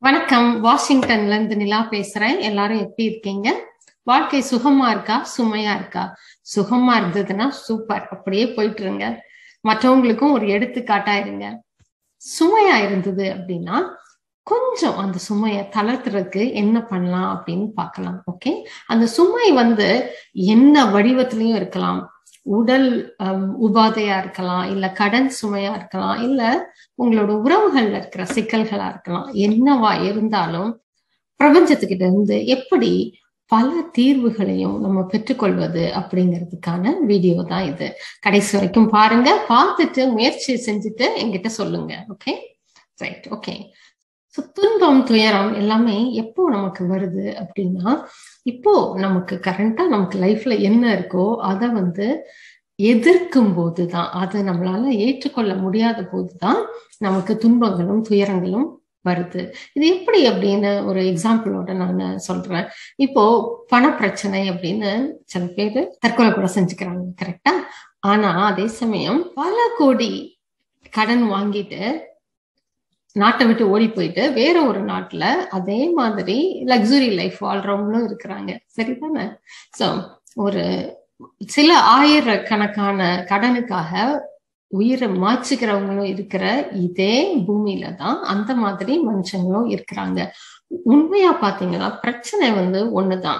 வணக்கம் வாஷிங்டன்ல இருந்து நிலா பேசுறேன் எல்லாரும் எப்படி இருக்கீங்க வாழ்க்கை சுகமா இருக்கா சுமையா இருக்கா சுகமா இருந்ததுன்னா சூப்பர் அப்படியே போயிட்டு இருங்க மற்றவங்களுக்கும் ஒரு எடுத்துக்காட்டா இருங்க சுமையா இருந்தது அப்படின்னா கொஞ்சம் அந்த சுமையை தளர்த்துறதுக்கு என்ன பண்ணலாம் அப்படின்னு பார்க்கலாம் ஓகே அந்த சுமை வந்து என்ன வடிவத்திலையும் இருக்கலாம் உடல் உபாதையா இருக்கலாம் இல்ல கடன் சுமையா இருக்கலாம் இல்ல உங்களோட உறவுகள்ல இருக்கிற சிக்கல்களா இருக்கலாம் என்னவா இருந்தாலும் பிரபஞ்சத்துக்கிட்ட இருந்து எப்படி பல தீர்வுகளையும் நம்ம பெற்றுக்கொள்வது அப்படிங்கிறதுக்கான வீடியோ தான் இது கடைசி வரைக்கும் பாருங்க பார்த்துட்டு முயற்சி செஞ்சுட்டு என்கிட்ட சொல்லுங்க ஓகே ரைட் ஓகே ஸோ துன்பம் துயரம் எல்லாமே எப்போ நமக்கு வருது அப்படின்னா இப்போ நமக்கு கரண்டா நமக்கு லைஃப்ல என்ன இருக்கோ அதை வந்து எதிர்க்கும் போதுதான் அதை நம்மளால ஏற்றுக்கொள்ள முடியாத போதுதான் நமக்கு துன்பங்களும் துயரங்களும் வருது இது எப்படி அப்படின்னு ஒரு எக்ஸாம்பிளோட நான் சொல்றேன் இப்போ பண பிரச்சனை அப்படின்னு சில பேர் தற்கொலை கூட செஞ்சுக்கிறாங்க கரெக்டா ஆனா அதே சமயம் பல கோடி கடன் வாங்கிட்டு நாட்டை விட்டு ஓடி போயிட்டு வேற ஒரு நாட்டுல அதே மாதிரி லக்ஸுரி லைஃப் வாழ்றவங்களும் இருக்கிறாங்க சரிதானே சோ ஒரு சில ஆயிரக்கணக்கான கடனுக்காக உயிரை மாச்சுக்கிறவங்களும் இருக்கிற இதே பூமியில தான் அந்த மாதிரி மனுஷங்களும் இருக்கிறாங்க உண்மையா பாத்தீங்கன்னா பிரச்சனை வந்து ஒண்ணுதான்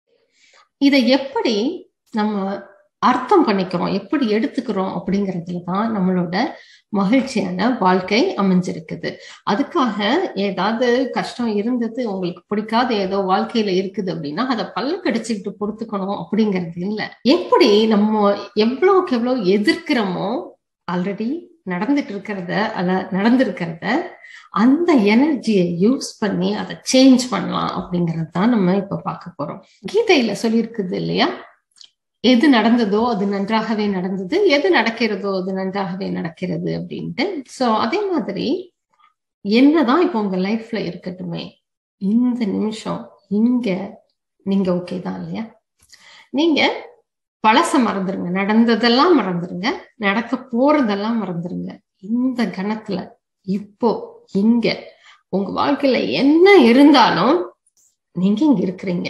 இதை எப்படி நம்ம அர்த்தம் பண்ணிக்கிறோம் எப்படி எடுத்துக்கிறோம் அப்படிங்கிறதுல தான் நம்மளோட மகிழ்ச்சியான வாழ்க்கை அமைஞ்சிருக்குது அதுக்காக ஏதாவது கஷ்டம் இருந்தது உங்களுக்கு பிடிக்காத ஏதோ வாழ்க்கையில இருக்குது அப்படின்னா அதை பல்ல கடிச்சுக்கிட்டு பொறுத்துக்கணும் அப்படிங்கிறது இல்லை எப்படி நம்ம எவ்வளவுக்கு எவ்வளவு எதிர்க்கிறோமோ ஆல்ரெடி நடந்துட்டு இருக்கிறத அல்ல நடந்திருக்கிறத அந்த எனர்ஜியை யூஸ் பண்ணி அதை சேஞ்ச் பண்ணலாம் அப்படிங்கறது தான் நம்ம இப்ப பார்க்க போறோம் கீதையில சொல்லியிருக்குது இல்லையா எது நடந்ததோ அது நன்றாகவே நடந்தது எது நடக்கிறதோ அது நன்றாகவே நடக்கிறது அப்படின்ட்டு சோ அதே மாதிரி என்னதான் இப்போ உங்க லைஃப்ல இருக்கட்டுமே இந்த நிமிஷம் இங்க நீங்க ஓகே தான் இல்லையா நீங்க பழச மறந்துருங்க நடந்ததெல்லாம் மறந்துருங்க நடக்க போறதெல்லாம் மறந்துருங்க இந்த கணத்துல இப்போ இங்க உங்க வாழ்க்கையில என்ன இருந்தாலும் நீங்க இங்க இருக்கிறீங்க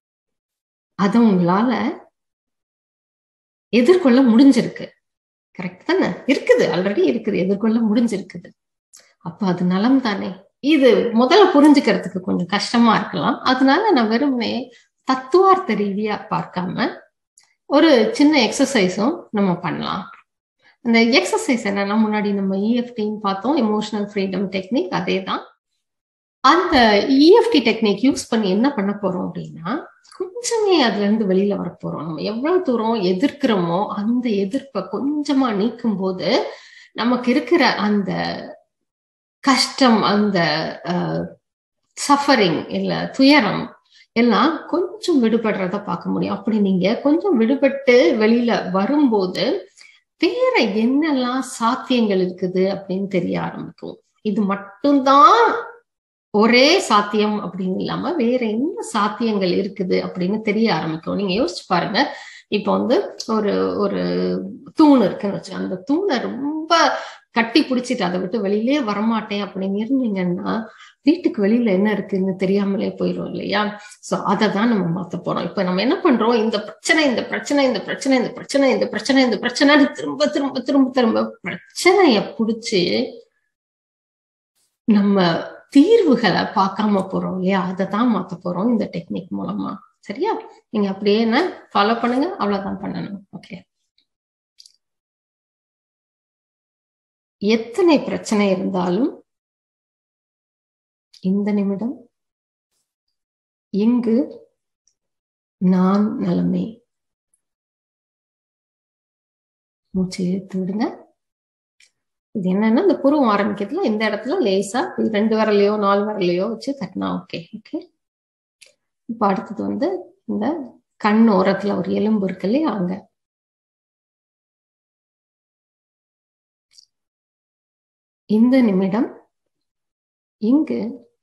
அத உங்களால எதிர்கொள்ள முடிஞ்சிருக்கு கரெக்ட் தானே இருக்குது ஆல்ரெடி இருக்குது எதிர்கொள்ள முடிஞ்சிருக்குது அப்ப அது நலம் தானே இது முதல்ல புரிஞ்சுக்கிறதுக்கு கொஞ்சம் கஷ்டமா இருக்கலாம் அதனால நான் வெறுமனே தத்துவார்த்த ரீதியா பார்க்காம ஒரு சின்ன எக்ஸசைஸும் நம்ம பண்ணலாம் அந்த எக்ஸசைஸ் என்னன்னா முன்னாடி நம்ம இஎஃப்டின்னு பார்த்தோம் எமோஷனல் ஃப்ரீடம் டெக்னிக் அதே தான் அந்த இஎஃப்டி டெக்னிக் யூஸ் பண்ணி என்ன பண்ண போறோம் அப்படின்னா கொஞ்சமே அதுல இருந்து வெளியில வரப்போறோம் நம்ம எவ்வளவு தூரம் எதிர்க்கிறோமோ அந்த எதிர்ப்பை கொஞ்சமா நீக்கும் போது நமக்கு இருக்கிற அந்த கஷ்டம் அந்த சஃபரிங் இல்ல துயரம் எல்லாம் கொஞ்சம் விடுபடுறத பார்க்க முடியும் அப்படி நீங்க கொஞ்சம் விடுபட்டு வெளியில வரும்போது வேற என்னெல்லாம் சாத்தியங்கள் இருக்குது அப்படின்னு தெரிய ஆரம்பிக்கும் இது மட்டும்தான் ஒரே சாத்தியம் அப்படின்னு இல்லாம வேற என்ன சாத்தியங்கள் இருக்குது அப்படின்னு தெரிய ஆரம்பிக்கும் நீங்க யோசிச்சு பாருங்க இப்ப வந்து ஒரு ஒரு தூண் இருக்குன்னு வச்சு அந்த தூணை ரொம்ப கட்டி பிடிச்சிட்டு அதை விட்டு வெளியிலே வரமாட்டேன் அப்படின்னு இருந்தீங்கன்னா வீட்டுக்கு வெளியில என்ன இருக்குன்னு தெரியாமலே போயிடும் இல்லையா சோ அதை தான் நம்ம மாத்த போறோம் இப்ப நம்ம என்ன பண்றோம் இந்த பிரச்சனை இந்த பிரச்சனை இந்த பிரச்சனை இந்த பிரச்சனை இந்த பிரச்சனை இந்த பிரச்சனை திரும்ப திரும்ப திரும்ப திரும்ப பிரச்சனைய புடிச்சு நம்ம தீர்வுகளை பார்க்காம போறோம் இல்லையா அதை தான் மாத்த போறோம் இந்த டெக்னிக் மூலமா சரியா நீங்க அப்படியே என்ன ஃபாலோ பண்ணுங்க அவ்வளவுதான் பண்ணணும் ஓகே எத்தனை பிரச்சனை இருந்தாலும் இந்த நிமிடம் இங்கு நான் நலமே மூச்சு இழுத்து விடுங்க இது என்னன்னா இந்த புருவம் ஆரம்பிக்கிறதுல இந்த இடத்துல லேசா ரெண்டு வரலையோ நாலு வரலையோ வச்சு தட்டினா ஓகே ஓகே இப்ப அடுத்தது வந்து இந்த கண் ஓரத்துல ஒரு எலும்பு இருக்கு இல்லையா அங்க இந்த நிமிடம் இங்கு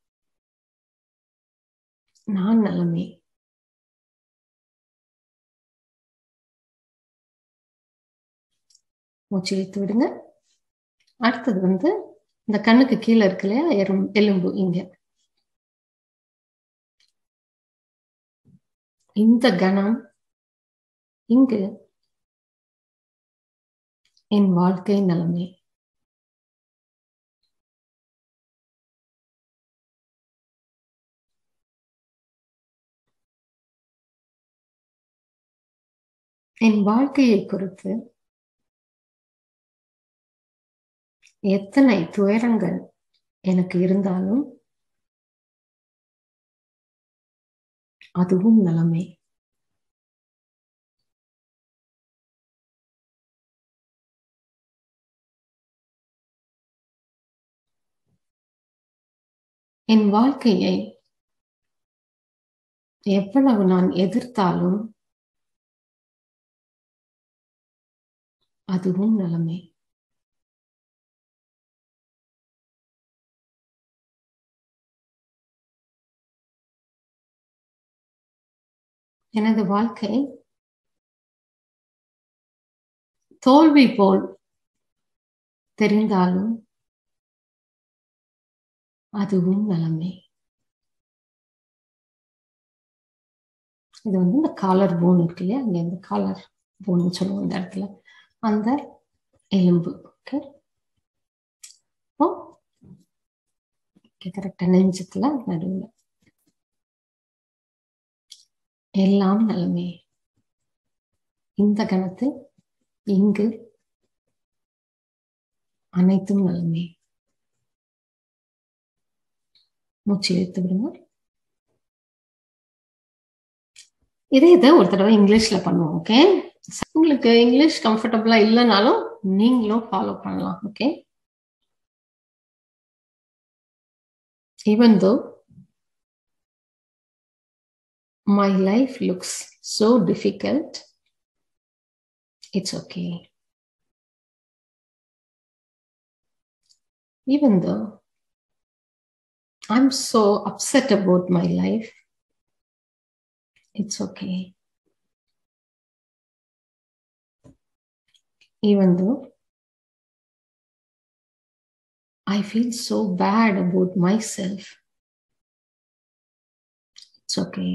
நான் நலமே மூச்சு இழுத்து விடுங்க அடுத்தது வந்து இந்த கண்ணுக்கு கீழே இருக்கு இல்லையா எறும் எலும்பு இங்க இந்த கணம் இங்கு என் வாழ்க்கை நிலைமை என் வாழ்க்கையை குறித்து எத்தனை துயரங்கள் எனக்கு இருந்தாலும் அதுவும் நலமே என் வாழ்க்கையை எவ்வளவு நான் எதிர்த்தாலும் அதுவும் நலமே எனது வாழ்க்கை தோல்வி போல் தெரிந்தாலும் அதுவும் நலமே இது வந்து இந்த காலர் போன் இருக்கு இல்லையா அங்க இந்த காலர் போன் சொல்லுவோம் இந்த இடத்துல அந்த எலும்பு ஓகே கரெக்டா நெஞ்சத்துல நடுவில் எல்லாம் நலமே இந்த கணத்தில் இங்கு அனைத்தும் நலமே மூச்சு இழுத்து விடுங்க இதே இதை ஒரு தடவை இங்கிலீஷ்ல பண்ணுவோம் ஓகே உங்களுக்கு இங்கிலீஷ் கம்ஃபர்டபுளா இல்லைனாலும் நீங்களும் ஃபாலோ பண்ணலாம் okay even though my life looks so difficult, it's okay. Even though I'm so upset about my life, it's okay. Even though I feel so bad about myself. It's okay.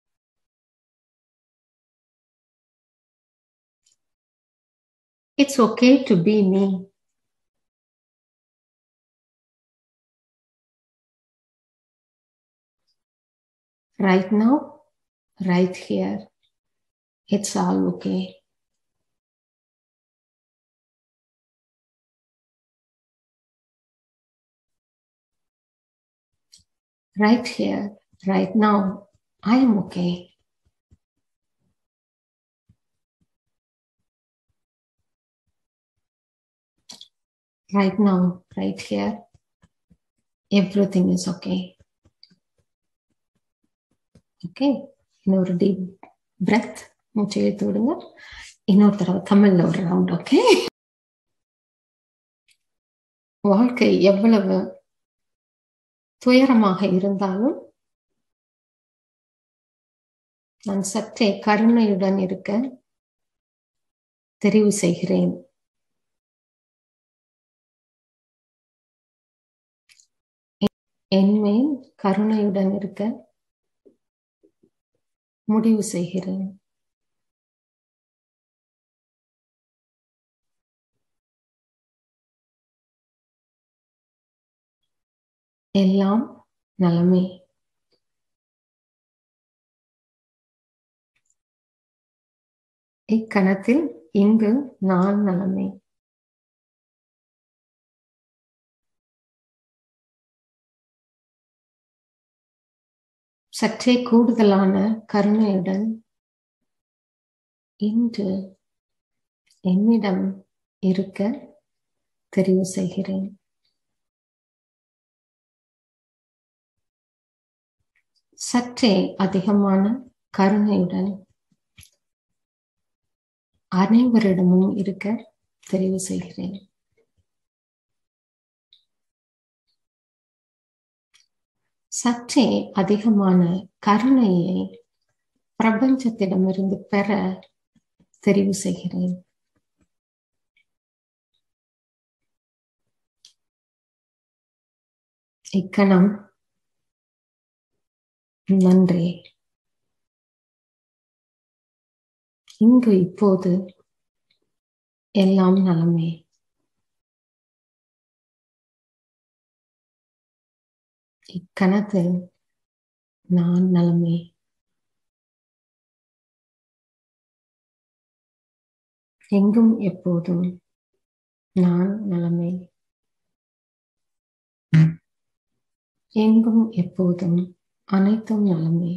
It's okay to be me. Right now, right here, it's all okay. right here, right now, I am okay. Right now, right here, everything is okay. Okay, இன்னொரு deep breath மூச்சு இழுத்து விடுங்க இன்னொரு தடவை தமிழ்ல ஒரு round okay வாழ்க்கை எவ்வளவு துயரமாக இருந்தாலும் நான் சற்றே கருணையுடன் இருக்க தெரிவு செய்கிறேன் என்மேல் கருணையுடன் இருக்க முடிவு செய்கிறேன் எல்லாம் நலமே இக்கணத்தில் இங்கு நான் நலமே சற்றே கூடுதலான கருணையுடன் இன்று என்னிடம் இருக்க தெரிவு செய்கிறேன் சற்றே அதிகமான கருணையுடன் அனைவரிடமும் இருக்க தெரிவு செய்கிறேன் சற்றே அதிகமான கருணையை பிரபஞ்சத்திடமிருந்து பெற தெரிவு செய்கிறேன் இக்கணம் நன்றி இங்கு இப்போது எல்லாம் நலமே இக்கணத்தில் நான் நலமே எங்கும் எப்போதும் நான் நலமே எங்கும் எப்போதும் அனைத்தும் நலமே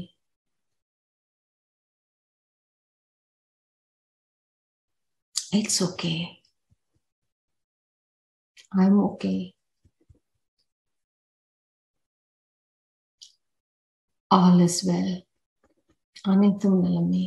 it's okay I'm okay all is well அனைத்தும் நலமே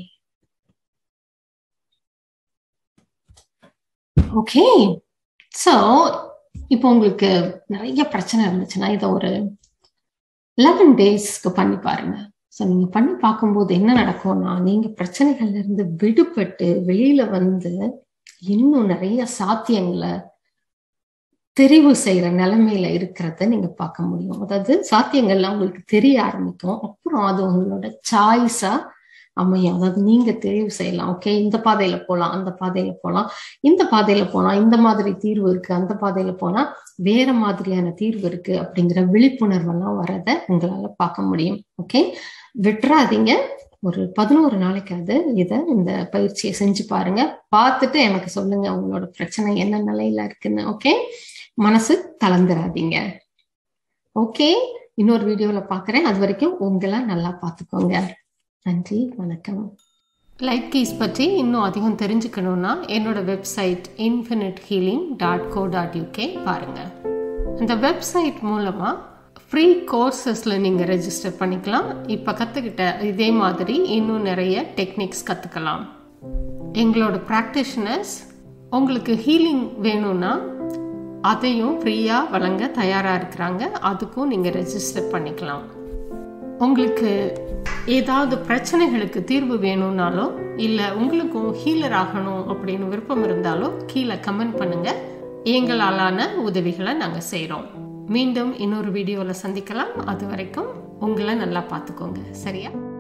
ஓகே ஸோ இப்போ உங்களுக்கு நிறைய பிரச்சனை இருந்துச்சுன்னா இதை ஒரு லெவன் டேஸ்க்கு பண்ணி பாருங்க ஸோ நீங்க பண்ணி பார்க்கும்போது என்ன நடக்கும்னா நீங்க பிரச்சனைகள்ல இருந்து விடுபட்டு வெளியில வந்து இன்னும் நிறைய சாத்தியங்களை தெரிவு செய்யற நிலைமையில இருக்கிறத நீங்க பார்க்க முடியும் அதாவது சாத்தியங்கள்லாம் உங்களுக்கு தெரிய ஆரம்பிக்கும் அப்புறம் அது உங்களோட சாய்ஸா அமையும் அதாவது நீங்க தெரிவு செய்யலாம் ஓகே இந்த பாதையில போகலாம் அந்த பாதையில போகலாம் இந்த பாதையில போனா இந்த மாதிரி தீர்வு இருக்கு அந்த பாதையில போனா வேற மாதிரியான தீர்வு இருக்கு அப்படிங்கிற விழிப்புணர்வெல்லாம் வரத உங்களால பார்க்க முடியும் ஓகே விட்டுறாதீங்க ஒரு பதினோரு நாளைக்காவது இதை இந்த பயிற்சியை செஞ்சு பாருங்க பார்த்துட்டு எனக்கு சொல்லுங்க உங்களோட பிரச்சனை என்ன நிலையில இருக்குன்னு ஓகே மனசு தளர்ந்துடாதீங்க ஓகே இன்னொரு வீடியோல பாக்குறேன் அது வரைக்கும் உங்களை நல்லா பார்த்துக்கோங்க நன்றி வணக்கம் லைட் கீஸ் பற்றி இன்னும் அதிகம் தெரிஞ்சுக்கணுன்னா என்னோட website infinite healing dot co dot UK பாருங்கள் அந்த வெப்சைட் மூலமாக ஃப்ரீ கோர்சஸில் நீங்கள் ரெஜிஸ்டர் பண்ணிக்கலாம் இப்போ கற்றுக்கிட்ட இதே மாதிரி இன்னும் நிறைய டெக்னிக்ஸ் கற்றுக்கலாம் எங்களோட ப்ராக்டிஷனர்ஸ் உங்களுக்கு ஹீலிங் வேணும்னா அதையும் ஃப்ரீயாக வழங்க தயாராக இருக்கிறாங்க அதுக்கும் நீங்கள் ரெஜிஸ்டர் பண்ணிக்கலாம் உங்களுக்கு ஏதாவது பிரச்சனைகளுக்கு தீர்வு வேணும்னாலோ இல்லை உங்களுக்கும் ஹீலர் ஆகணும் அப்படின்னு விருப்பம் இருந்தாலோ கீழே கமெண்ட் பண்ணுங்க எங்களாலான உதவிகளை நாங்கள் செய்கிறோம் மீண்டும் இன்னொரு வீடியோவில் சந்திக்கலாம் அது வரைக்கும் உங்களை நல்லா பார்த்துக்கோங்க சரியா